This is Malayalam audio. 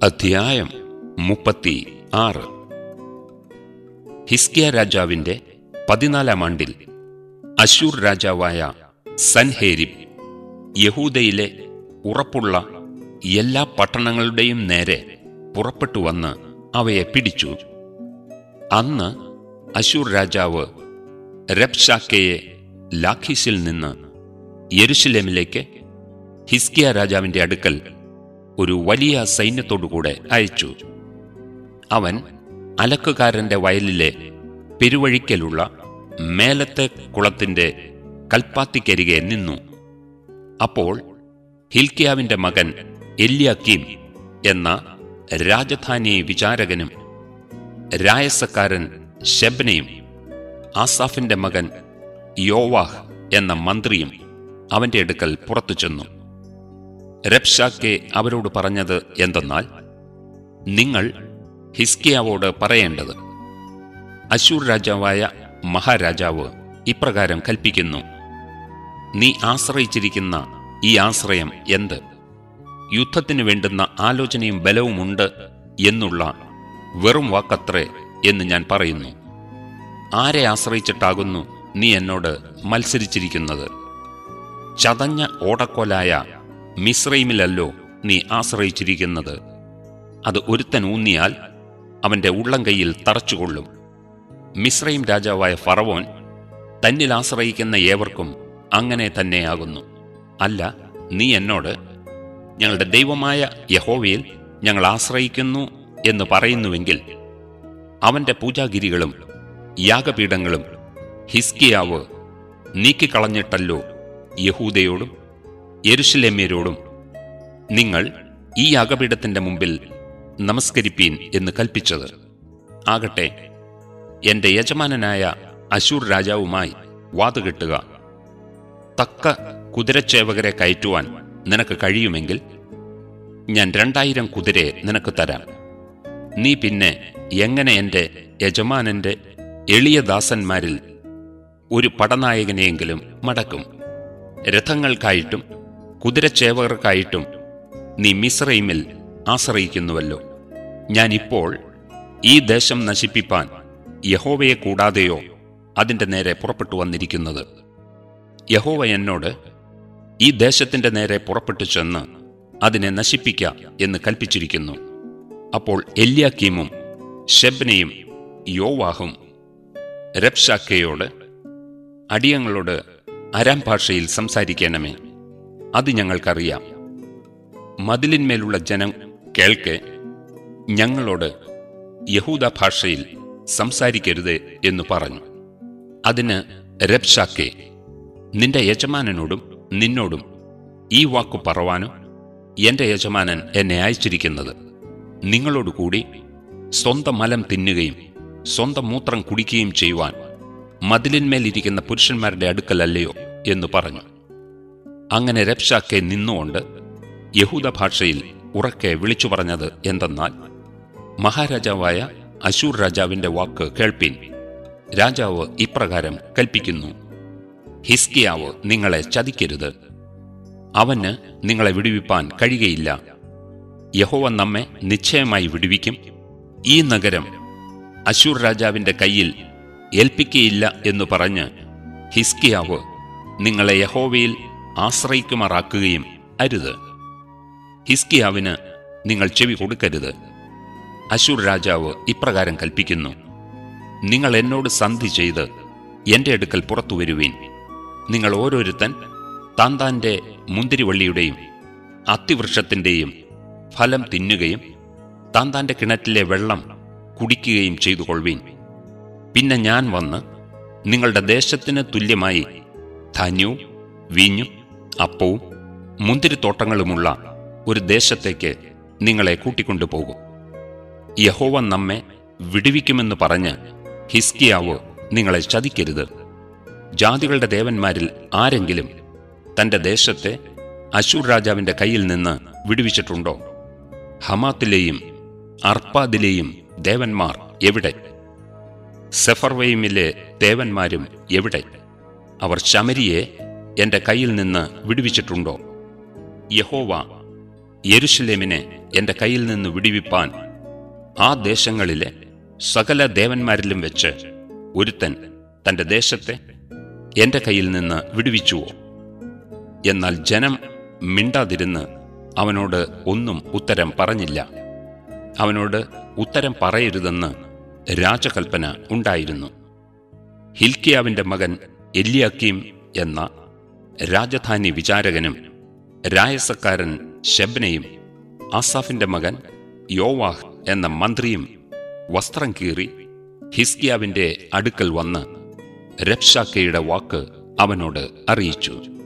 അധ്യായം മുപ്പത്തി ആറ് ഹിസ്കിയ രാജാവിന്റെ പതിനാലാം ആണ്ടിൽ അശൂർ രാജാവായ സൻഹേരിബ് യഹൂദയിലെ ഉറപ്പുള്ള എല്ലാ പട്ടണങ്ങളുടെയും നേരെ പുറപ്പെട്ടു വന്ന് അവയെ പിടിച്ചു അന്ന് അശൂർ രാജാവ് രബ്ഷാക്കയെ ലാഖീസിൽ നിന്ന് യെരുശലേമിലേക്ക് ഹിസ്കിയ രാജാവിന്റെ അടുക്കൽ ഒരു വലിയ സൈന്യത്തോടുകൂടെ അയച്ചു അവൻ അലക്കുകാരന്റെ വയലിലെ പെരുവഴിക്കലുള്ള മേലത്തെ കുളത്തിന്റെ കൽപ്പാത്തിക്കരികെ നിന്നു അപ്പോൾ ഹിൽക്കിയാവിന്റെ മകൻ എല്യാക്കീം എന്ന രാജധാനി വിചാരകനും രായസക്കാരൻ ഷെബ്നയും ആസാഫിന്റെ മകൻ യോവാഹ് എന്ന മന്ത്രിയും അവന്റെ അടുക്കൽ പുറത്തു ചെന്നു രബ്ഷാക്കെ അവരോട് പറഞ്ഞത് എന്തെന്നാൽ നിങ്ങൾ ഹിസ്കിയാവോട് പറയേണ്ടത് അശൂർ രാജാവായ മഹാരാജാവ് ഇപ്രകാരം കൽപ്പിക്കുന്നു നീ ആശ്രയിച്ചിരിക്കുന്ന ഈ ആശ്രയം എന്ത് യുദ്ധത്തിന് വേണ്ടുന്ന ആലോചനയും ബലവുമുണ്ട് എന്നുള്ള വെറും വാക്കത്രേ എന്ന് ഞാൻ പറയുന്നു ആരെ ആശ്രയിച്ചിട്ടാകുന്നു നീ എന്നോട് മത്സരിച്ചിരിക്കുന്നത് ചതഞ്ഞ ഓടക്കോലായ മിശ്രൈമിലല്ലോ നീ ആശ്രയിച്ചിരിക്കുന്നത് അത് ഒരുത്തൻ ഊന്നിയാൽ അവന്റെ ഉള്ളം കൈയിൽ തറച്ചുകൊള്ളും മിശ്രൈം രാജാവായ ഫറവോൻ തന്നിൽ ആശ്രയിക്കുന്ന ഏവർക്കും അങ്ങനെ തന്നെയാകുന്നു അല്ല നീ എന്നോട് ഞങ്ങളുടെ ദൈവമായ യഹോവയിൽ ഞങ്ങൾ ആശ്രയിക്കുന്നു എന്ന് പറയുന്നുവെങ്കിൽ അവന്റെ പൂജാഗിരികളും യാഗപീഠങ്ങളും ഹിസ്കിയാവ് നീക്കിക്കളഞ്ഞിട്ടല്ലോ യഹൂദയോടും യെരുഷലേമ്യരോടും നിങ്ങൾ ഈ യാഗപീഠത്തിന്റെ മുമ്പിൽ നമസ്കരിപ്പീൻ എന്ന് കൽപ്പിച്ചത് ആകട്ടെ എന്റെ യജമാനനായ അശൂർ രാജാവുമായി വാതുകെട്ടുക തക്ക കുതിരച്ചേവകരെ കയറ്റുവാൻ നിനക്ക് കഴിയുമെങ്കിൽ ഞാൻ രണ്ടായിരം കുതിരയെ നിനക്ക് തരാം നീ പിന്നെ എങ്ങനെ എന്റെ യജമാനന്റെ എളിയ ദാസന്മാരിൽ ഒരു പടനായകനെയെങ്കിലും മടക്കും രഥങ്ങൾക്കായിട്ടും കുതിരച്ചേവകർക്കായിട്ടും നീ മിസ്രൈമിൽ ആശ്രയിക്കുന്നുവല്ലോ ഞാനിപ്പോൾ ഈ ദേശം നശിപ്പിപ്പാൻ യഹോവയെ കൂടാതെയോ അതിന്റെ നേരെ പുറപ്പെട്ടു വന്നിരിക്കുന്നത് യഹോവ എന്നോട് ഈ ദേശത്തിന്റെ നേരെ പുറപ്പെട്ടു ചെന്ന് അതിനെ നശിപ്പിക്ക എന്ന് കൽപ്പിച്ചിരിക്കുന്നു അപ്പോൾ എല്യാക്കീമും ഷെബ്നയും യോവാഹും രബ്ഷാക്കയോട് അടിയങ്ങളോട് അരാം ഭാഷയിൽ സംസാരിക്കണമേ അത് ഞങ്ങൾക്കറിയാം മതിലിന്മേലുള്ള ജനം കേൾക്കെ ഞങ്ങളോട് യഹൂദ ഭാഷയിൽ സംസാരിക്കരുത് എന്ന് പറഞ്ഞു അതിന് രബ്ഷാക്കെ നിന്റെ യജമാനനോടും നിന്നോടും ഈ വാക്കു പറവാനോ എന്റെ യജമാനൻ എന്നെ അയച്ചിരിക്കുന്നത് നിങ്ങളോടുകൂടി സ്വന്തം മലം തിന്നുകയും സ്വന്തം മൂത്രം കുടിക്കുകയും ചെയ്യുവാൻ മതിലിന്മേലിരിക്കുന്ന പുരുഷന്മാരുടെ അടുക്കലല്ലയോ എന്ന് പറഞ്ഞു അങ്ങനെ രബ്ഷാക്കെ നിന്നുകൊണ്ട് യഹൂദ ഭാഷയിൽ ഉറക്കെ വിളിച്ചു പറഞ്ഞത് എന്തെന്നാൽ മഹാരാജാവായ അശൂർ രാജാവിന്റെ വാക്ക് കേൾപ്പീൻ രാജാവ് ഇപ്രകാരം കൽപ്പിക്കുന്നു ഹിസ്കിയാവ് നിങ്ങളെ ചതിക്കരുത് അവന് നിങ്ങളെ വിടുവിപ്പാൻ കഴിയുകയില്ല യഹോവ നമ്മെ നിശ്ചയമായി വിടുവിക്കും ഈ നഗരം അശൂർ രാജാവിന്റെ കയ്യിൽ ഏൽപ്പിക്കയില്ല എന്നു പറഞ്ഞ് ഹിസ്കിയാവ് നിങ്ങളെ യഹോവയിൽ ആശ്രയിക്കുമാറാക്കുകയും അരുത് ഹിസ്കിയാവിന് നിങ്ങൾ ചെവി കൊടുക്കരുത് അശൂർ രാജാവ് ഇപ്രകാരം കൽപ്പിക്കുന്നു നിങ്ങൾ എന്നോട് സന്ധി ചെയ്ത് എന്റെ അടുക്കൽ പുറത്തു വരുവീൻ നിങ്ങൾ ഓരോരുത്തൻ താൻ താന്റെ മുന്തിരിവള്ളിയുടെയും അത്തിവൃക്ഷത്തിന്റെയും ഫലം തിന്നുകയും താൻ താന്റെ കിണറ്റിലെ വെള്ളം കുടിക്കുകയും ചെയ്തു കൊള്ളുവീൻ പിന്നെ ഞാൻ വന്ന് നിങ്ങളുടെ ദേശത്തിന് തുല്യമായി ധാന്യവും വീഞ്ഞും അപ്പവും മുന്തിരിത്തോട്ടങ്ങളുമുള്ള ഒരു ദേശത്തേക്ക് നിങ്ങളെ കൂട്ടിക്കൊണ്ടുപോകും യഹോവ നമ്മെ വിടുവിക്കുമെന്ന് പറഞ്ഞ് ഹിസ്കിയാവ് നിങ്ങളെ ചതിക്കരുത് ജാതികളുടെ ദേവന്മാരിൽ ആരെങ്കിലും തന്റെ ദേശത്തെ അശൂർ രാജാവിന്റെ കയ്യിൽ നിന്ന് വിടുവിച്ചിട്ടുണ്ടോ ഹമാത്തിലെയും അർപ്പാദിലെയും ദേവന്മാർ എവിടെ സെഫർവയിമിലെ ദേവന്മാരും എവിടെ അവർ ശമരിയെ എന്റെ കയ്യിൽ നിന്ന് വിടുവിച്ചിട്ടുണ്ടോ യഹോവ യെരുഷലേമിനെ എന്റെ കയ്യിൽ നിന്ന് വിടിവിപ്പാൻ ആ ദേശങ്ങളിലെ സകല ദേവന്മാരിലും വെച്ച് ഒരുത്തൻ തന്റെ ദേശത്തെ എന്റെ കയ്യിൽ നിന്ന് വിടുവിച്ചുവോ എന്നാൽ ജനം മിണ്ടാതിരുന്ന് അവനോട് ഒന്നും ഉത്തരം പറഞ്ഞില്ല അവനോട് ഉത്തരം പറയരുതെന്ന് രാജകൽപ്പന ഉണ്ടായിരുന്നു ഹിൽക്കിയാവിന്റെ മകൻ എല്ലിയാക്കീം എന്ന രാജധാനി വിചാരകനും രായസക്കാരൻ ശെബ്നയും ആസാഫിന്റെ മകൻ യോവാഹ് എന്ന മന്ത്രിയും വസ്ത്രം കീറി ഹിസ്കിയാവിന്റെ അടുക്കൽ വന്ന് രബ്ഷാക്കയുടെ വാക്ക് അവനോട് അറിയിച്ചു